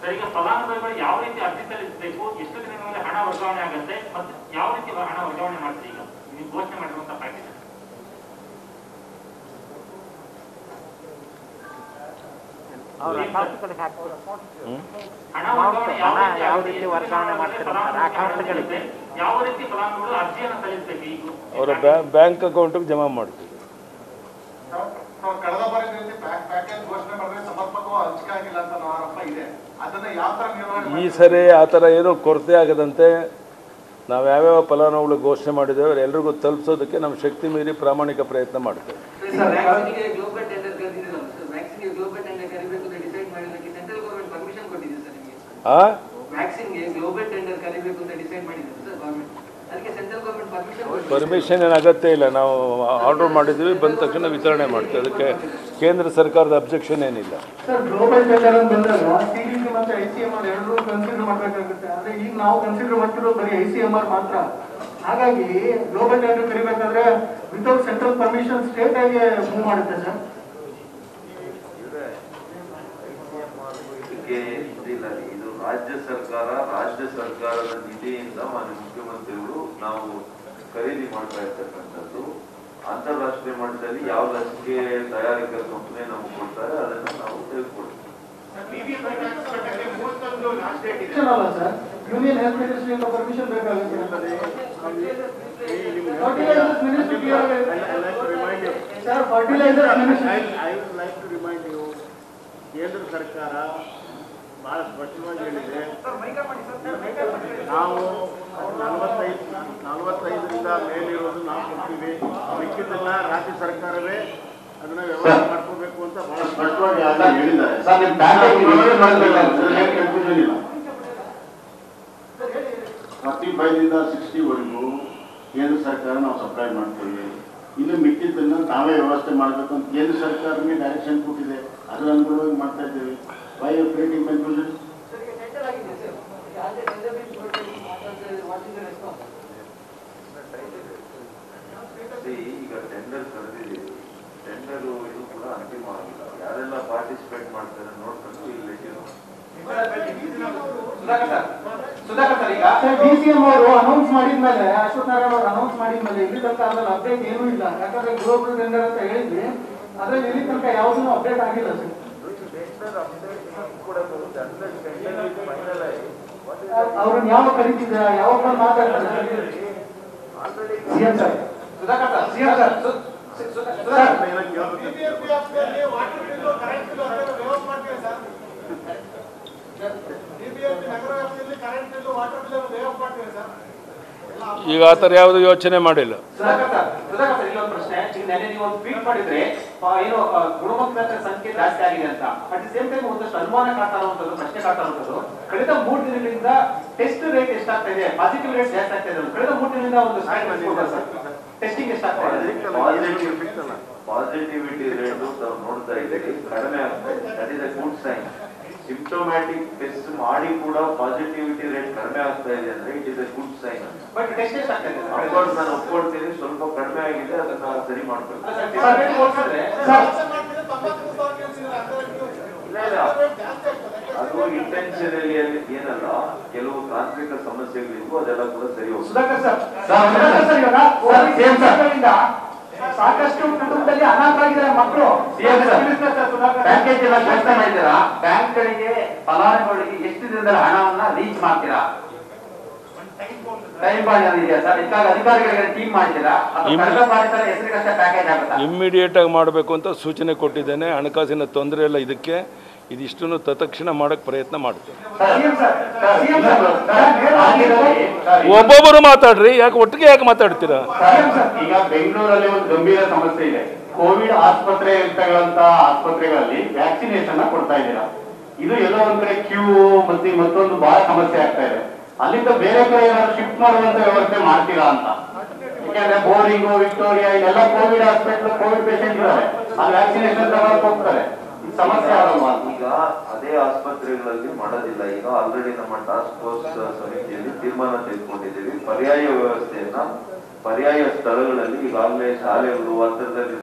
Sir ಈಗ ಫಲಾನುಭವಿಗಳು ಯಾವ ರೀತಿ ಅರ್ಜಿ ಸಲ್ಲಿಸಬೇಕು ಎಷ್ಟು ದಿನಗಳ ಮೇಲೆ ಹಣ ವರ್ಗಾವಣೆ ಆಗುತ್ತೆ ಮತ್ತೆ ಯಾವ ರೀತಿ ಹಣ ವರ್ಗಾವಣೆ ಮಾಡ್ತೀವಿ ಈಗ ನೀವು ಘೋಷಣೆ ಮಾಡಿರುವಂತ ಪ್ಯಾಕೇಜ್ ಅವ್ರ ಅಕೌಂಟ್ಗಳಿಗೆ ಹಾಕ್ಬೋದು ಹಣ ವರ್ಗಾವಣೆ ಯಾವ ಹಣ ರೀತಿ ಯಾವ ಆಗುತ್ತೆ? ರೀತಿ ಎಷ್ಟು ವರ್ಗಾವಣೆ ದಿನಗಳ ಮಾಡ್ತೀರ ಮೇಲೆ ಸರ್? ಅಕೌಂಟ್ಗಳಿಗೆ? ಯಾವ ರೀತಿ ಫಲಾನುಭವಿಗಳು ಅರ್ಜಿಯನ್ನು ಸಲ್ಲಿಸಬೇಕು ಈಗ ಅವರ ಬ್ಯಾಂಕ್ ಅಕೌಂಟಿಗೆ ಜಮಾ ಮಾಡ್ತೀವಿ ನಾವು ಕಳೆದ ಬಾರಿ ರೀತಿ ಪ್ಯಾಕ್ ಪ್ಯಾಕೇಜ್ ಘೋಷಣೆ ಮಾಡಿದ್ರೆ ಸಮರ್ಪಕವಾಗಿ ಹಂಚಿಕೆ ಆಗಿಲ್ಲ ಅಂತ ಅನ್ನೋ ಆರೋಪ ಇದೆ ಅದನ್ನ ಯಾವ ತರ ನಿರ್ವಹಣೆ ಈ ಸರಿ ಆ ಥರ ಏನೂ ಕೊರತೆ ಆಗದಂತೆ ನಾವು ಯಾವ್ಯಾವ ಫಲಾನುಭವಿಗಳು ಘೋಷಣೆ ಮಾಡಿದ್ದೇವೆ ಎಲ್ರಿಗೂ ತಲುಪಿಸೋದಕ್ಕೆ ನಮ್ಮ ಶಕ್ತಿ ಮೀರಿ ಪ್ರಾಮಾಣಿಕ ಪ್ರಯತ್ನ ಮಾಡ್ತೇವೆ ವ್ಯಾಕ್ಸಿನ್ಗೆ ಗ್ಲೋಬಲ್ ಟೆಂಡರ್ ಕರೆದಿದ್ದೀರಲ್ಲ ಸರ್ ವ್ಯಾಕ್ಸಿನ್ಗೆ ಗ್ಲೋಬಲ್ ಟೆಂಡರ್ ಕರಿಬೇಕು ಅಂತ ಡಿಸೈಡ್ ಮಾಡಿದ್ದಕ್ಕೆ ಸೆಂಟ್ರಲ್ ಗೌರ್ಮೆಂಟ್ ಪರ್ಮಿಷನ್ ಕೊಟ್ಟಿದೆ ಸರ್ ನಿಮಗೆ ಆ ವ್ಯಾಕ್ಸಿನ್ಗೆ ಗ್ಲೋಬಲ್ ಟೆಂಡರ್ ಕರಿಬೇಕು ಅಂತ ಡಿಸೈಡ್ ಮಾಡಿದ್ದಾರೆ ಸರ್ ಗೌರ್ಮೆಂಟ್ ಅದಕ್ಕೆ ಸೆಂಟ್ರಲ್ ಗೌರ್ಮೆಂಟ್ ಪರ್ಮಿಷನ್ ಕೊಟ್ಟಿದೆ ಪರ್ಮಿಷನ್ ಏನು ಅಗತ್ಯ ಇಲ್ಲ ನಾವು ಆರ್ಡರ್ ಮಾಡಿದ್ದೀವಿ ಬಂದ ತಕ್ಷಣ ವಿತರಣೆ ಮಾಡ್ತೀವಿ ಅದಕ್ಕೆ ಕೇಂದ್ರ ಸರ್ಕಾರದ ಅಬ್ಜೆಕ್ಷನ್ ಏನಿಲ್ಲ ಸರ್ ಗ್ಲೋಬಲ್ ಟೆಂಡರ್ ಅಂತ ಬಂದಾಗ ಸಿಡಿಸಿ ಮತ್ತೆ ಐ ಸಿ ಎಂ ಆರ್ ಎರಡೂ ಕನ್ಸಿಡರ್ ಮಾಡಬೇಕಾಗುತ್ತೆ ಆದ್ರೆ ಈಗ ನಾವು ಕನ್ಸಿಡರ್ ಮಾಡ್ತಿರೋ ಬರೀ ಐ ಸಿ ಎಂ ಆರ್ ಮಾತ್ರ ಹಾಗಾಗಿ ಗ್ಲೋಬಲ್ ಟೆಂಡರ್ ಕರಿಬೇಕಾದ್ರೆ ವಿತೌಟ್ ಸೆಂಟ್ರಲ್ ಪರ್ಮಿಷನ್ ಸ್ಟೇಟ್ ಆಗಿ ಮೂವ್ ಮಾಡುತ್ತೆ ಸರ್ ಇದಕ್ಕೆ ಇದಿಲ್ಲ ಇದು ರಾಜ್ಯ ಸರ್ಕಾರ ರಾಜ್ಯ ಸರ್ಕಾರದ ನಿಧಿಯಿಂದ ಮಾನ್ಯ ಮುಖ್ಯಮಂತ್ರಿಗಳು ನಾವು ಖರೀದಿ ಮಾಡ್ತಾ ಇರ್ತಕ್ಕಂಥದ್ದು ಅಂತಾರಾಷ್ಟ್ರೀಯ ಮಟ್ಟದಲ್ಲಿ ಯಾವ ಲಸಿಕೆ ತಯಾರಿಕಾ ಕಂಪನಿ ನಮಗೆ ಕೊಡ್ತಾರೆ ಅದನ್ನ ನಾವು ತೆಗೆದುಕೊಳ್ತೀವಿ Permission ಅಲ್ಲ ಸರ್ ಯೂನಿಯನ್ ಹೆಲ್ತ್ ಮಿನಿಸ್ಟ್ರಿಯಿಂದ ಪರ್ಮಿಷನ್ ಬೇಕಾಗುತ್ತೆ fertilisers ministry sir fertilisers ministry I would like to remind you ಕೇಂದ್ರ ಸರ್ಕಾರ ಬಹಳ ಸ್ಪಷ್ಟವಾಗಿ ಹೇಳಿದೆ ನಾವು ನಲವತ್ತೈದು ನಲವತ್ತೈದರಿಂದ ಮೇಲಿರೋದು ನಾವು ಕೊಡ್ತೀವಿ ಮಿಕ್ಕಿದ್ದೆಲ್ಲ ರಾಜ್ಯ ಸರ್ಕಾರವೇ ಅದನ್ನ ವ್ಯವಸ್ಥೆ ಮಾಡ್ಕೋಬೇಕು ಅಂತ ಬಹಳ ಸ್ಪಷ್ಟವಾಗಿ ಆಗ ಹೇಳಿದ್ದಾರೆ ಸರ್ ನಿಮ್ಮ ಬ್ಯಾಂಕ್ ಕನ್ಫ್ಯೂಷನ್ ಇಲ್ಲ ಫಾರ್ಟಿ ಫೈವ್ದಿಂದ ಸಿಕ್ಸ್ಟಿವರೆಗೂ ಕೇಂದ್ರ ಸರ್ಕಾರ ನಾವು ಸಪ್ಲೈ ಮಾಡ್ತೀವಿ ಇನ್ನು ಮಿಕ್ಕಿದ್ದನ್ನು ನಾವೇ ವ್ಯವಸ್ಥೆ ಮಾಡಬೇಕು ಅಂತ ಕೇಂದ್ರ ಸರ್ಕಾರಕ್ಕೆ ಡೈರೆಕ್ಷನ್ ಕೊಟ್ಟಿದೆ ಅದರ ಅನುಗುಣವಾಗಿ ಮಾಡ್ತಾ ಇದ್ದೇವೆ why you creating confusion sir ಈಗ ಟೆಂಡರ್ ಆಗಿದೆ ಸರ್ ಯಾವುದೇ ಟೆಂಡರ್ ಬಿಟ್ಟು what is the response See, ಈಗ ಟೆಂಡರ್ ಕರೆದಿದ್ದೀವಿ ಟೆಂಡರ್ ಇದು ಕೂಡ ಅಂತಿಮ ಆಗಿಲ್ಲ ಯಾರೆಲ್ಲ ಪಾರ್ಟಿಸಿಪೇಟ್ ಮಾಡ್ತಾರೆ ನೋಡ್ಕೊಂಡು ಇಲ್ಲಿ ಸುಧಾಕರ್ ಸರ್ ಈಗ ಡಿ ಸಿ ಎಂ ಅವರು ಅನೌನ್ಸ್ ಮಾಡಿದ್ಮೇಲೆ ಅಶ್ವಥ್ ನಾರಾಯಣ ಅವರು ಅನೌನ್ಸ್ ಮಾಡಿದ್ಮೇಲೆ ಇಲ್ಲಿ ತನಕ ಅದ್ರಲ್ಲಿ ಅಪ್ಡೇಟ್ ಏನೂ ಇಲ್ಲ ಯಾಕಂದ್ರೆ ಗ್ಲೋಬಲ್ ಟೆಂಡರ್ ಅಂತ ಹೇಳಿದ್ವಿ ಅದ್ರಲ್ಲಿ ಇಲ್ಲಿ ತನಕ ಯಾವುದೂ ಅಪ್ಡೇಟ್ ಆಗಿಲ್ಲ ಸರ್ ಅವ್ರನ್ನ ಯಾವ ಕರೀತಿದ್ರ ಯಾವಾಗ ಬಂದು ಮಾತಾಡ್ತಾರೆ CM sir Sudhakar sir CM sir ಈಗ ಆ ಥರ ಯಾವುದು ಯೋಚನೆ ಮಾಡಿಲ್ಲ ಸುಧಾಕರ್ ಸರ್ ಸುಧಾಕರ್ ಸರ್ ಇಲ್ಲೊಂದು ಪ್ರಶ್ನೆ ಈಗ ನೆನ್ನೆ ನೀವು ಒಂದು ಟ್ವೀಟ್ ಮಾಡಿದ್ರೆ ಆ, ಏನು ಆ, ಗುಣಮುಖರ ಸಂಖ್ಯೆ ಜಾಸ್ತಿ ಆಗಿದೆ ಅಂತ ಅಟ್ ದಿ ಸೇಮ್ ಟೈಮ್ ಒಂದಷ್ಟು ಅನುಮಾನ ಕಾಡ್ತಾ ಇರುವಂತದ್ದು ಪ್ರಶ್ನೆ ಕಾಡ್ತಾ ಇರುವಂತದ್ದು ಕಳೆದ ಮೂರು ದಿನಗಳಿಂದ ಟೆಸ್ಟ್ ರೇಟ್ ಎಷ್ಟಾಗ್ತಾ ಇದೆ ಪಾಸಿಟಿವ್ ರೇಟ್ ಜಾಸ್ತಿ ಆಗ್ತಾ ಇದೆ ಕಳೆದ ಮೂರು ದಿನದಿಂದ ಒಂದು ಸರ್ ಟೆಸ್ಟಿಂಗ್ ಎಷ್ಟಾಗ್ತಾ ಇದೆ ಪಾಸಿಟಿವಿಟಿ ರೇಟ್ ನಾವು ನೋಡ್ತಾ ಇದ್ದೀವಿ ಕಡಿಮೆ ಆಗ್ತಾ ಇದೆ that is a good sign symptomatic test ಮಾಡಿ ಕೂಡ ಪಾಸಿಟಿವಿಟಿ ರೇಟ್ ಕಡಿಮೆ ಆಗ್ತಾ ಇದೆ ಅಂದ್ರೆ it is a good sign but test ಎಷ್ಟಾಗ್ತಾ ಇದೆ ಸರ್? ಅಫ್ಕೋರ್ಸ್ ನಾನು ಒಪ್ಕೊಳ್ತೀನಿ ಸ್ವಲ್ಪ ಕಡಿಮೆ ಆಗಿದೆ ಅದನ್ನ ಸರಿ ಮಾಡ್ಬೇಕು ಅಲ್ಲ ಸರ್, test rate ಹೋಲಿಸಿದ್ರೆ ಇಲ್ಲ, ಇಲ್ಲ. ಅದು ಇಂಟೆನ್ಷನಲಿ ಏನಲ್ಲ ಕೆಲವು ತಾಂತ್ರಿಕ ಸಮಸ್ಯೆಗಳಿದ್ವು ಅದೆಲ್ಲ ಕೂಡ ಸರಿ ಹೋಗ್ತದೆ ಸುಧಾಕರ್ ಸರ್ ಸುಧಾಕರ್ ಸರ್ ಇವಾಗ ಕೋವಿಡ್ ಕೇಂದ್ರಗಳಿಂದ ಸಾಕಷ್ಟು ಕುಟುಂಬದಲ್ಲಿ ಅನಾಥರಾಗಿದ್ದಾರೆ ಮಕ್ಕಳು ಪ್ಯಾಕೇಜ್ ಎಲ್ಲ ಘೋಷಣೆ ಮಾಡಿದ್ದೀರಾ ಬ್ಯಾಂಕ್ಗಳಿಗೆ ಫಲಾನುಭವಿಗಳಿಗೆ ಎಷ್ಟು ದಿನದಲ್ಲಿ ಹಣವನ್ನ ರೀಚ್ ಮಾಡ್ತೀರಾ ಟೈಮ್ ಬಾಂಡ್ ಇದೆಯಾ ಸರ್ ಇದಕ್ಕಾಗಿ ಅಧಿಕಾರಿಗಳಿಗೆ ಟೀಮ್ ಮಾಡ್ತೀರಾ ಅಥವಾ ಇಮ್- ಕಳೆದ ಬಾರಿ ತರ ಹೆಸರಿಗಷ್ಟೇ ಪ್ಯಾಕೇಜ್ ಆಗುತ್ತಾ ಇಮ್ಮಿಡಿಯೇಟ್ ಆಗಿ ಮಾಡಬೇಕು ಅಂತ ಸೂಚನೆ ಕೊಟ್ಟಿದ್ದೇನೆ ಹಣಕಾಸಿನ ತೊಂದರೆ ಇಲ್ಲ ಇದಕ್ಕೆ ಇದಿಷ್ಟನ್ನು ತತ್ಕ್ಷಣ ಮಾಡಕ್ಕೆ ಪ್ರಯತ್ನ ಮಾಡ್ತೇವೆ ಒಬ್ಬೊಬ್ಬರು ಮಾತಾಡ್ರಿ ಯಾಕೆ ಒಟ್ಟಿಗೆ ಯಾಕೆ ಮಾತಾಡ್ತೀರಾ ಈಗ ಬೆಂಗಳೂರಲ್ಲಿ ಒಂದು ಗಂಭೀರ ಸಮಸ್ಯೆ ಇದೆ ಕೋವಿಡ್ ಆಸ್ಪತ್ರೆ ಇರ್ತಕ್ಕಂತ ಆಸ್ಪತ್ರೆಗಳಲ್ಲಿ ವ್ಯಾಕ್ಸಿನೇಷನ್ ಕೊಡ್ತಾ ಇದ್ದೀರಾ ಇದು ಎಲ್ಲೋ ಒಂದ್ ಕಡೆ ಕ್ಯೂ ಮತ್ತೆ ಮತ್ತೊಂದು ಬಹಳ ಸಮಸ್ಯೆ ಆಗ್ತಾ ಇದೆ ಅಲ್ಲಿಂದ ಬೇರೆ ಕಡೆ ಏನಾದ್ರು ಶಿಫ್ಟ್ ಮಾಡುವಂತ ವ್ಯವಸ್ಥೆ ಮಾಡ್ತೀರಾ ಅಂತ ಯಾಕಂದ್ರೆ ಬೋರಿಂಗು ವಿಕ್ಟೋರಿಯಾ ಇಲ್ಲೆಲ್ಲ ಕೋವಿಡ್ ಹಾಸ್ಪಿಟಲ್ ಕೋವಿಡ್ ಪೇಷಂಟ್ ಇದ್ದಾರೆ ಅಲ್ಲಿ ವ್ಯಾಕ್ಸಿನೇಷನ್ ತಗೊಳಕ್ ಹೋಗ್ತಾರೆ ಇದು ಸಮಸ್ಯೆ ಆಗಲ್ವಾ ಅಂತ ಈಗ ಅದೇ ಆಸ್ಪತ್ರೆಗಳಲ್ಲಿ ಮಾಡೋದಿಲ್ಲ ಈಗ ಆಲ್ರೆಡಿ ನಮ್ಮ ಟಾಸ್ಕ್ ಫೋರ್ಸ್ ಸಮಿತಿಯಲ್ಲಿ ತೀರ್ಮಾನ ತೆಗೆದುಕೊಂಡಿದ್ದೀವಿ ಪರ್ಯಾಯ ವ್ಯವಸ್ಥೆಯನ್ನ ಪರ್ಯಾಯ ಸ್ಥಳಗಳಲ್ಲಿ ಈಗಾಗಲೇ ಶಾಲೆಗಳು ಹತ್ತಿರದಲ್ಲಿ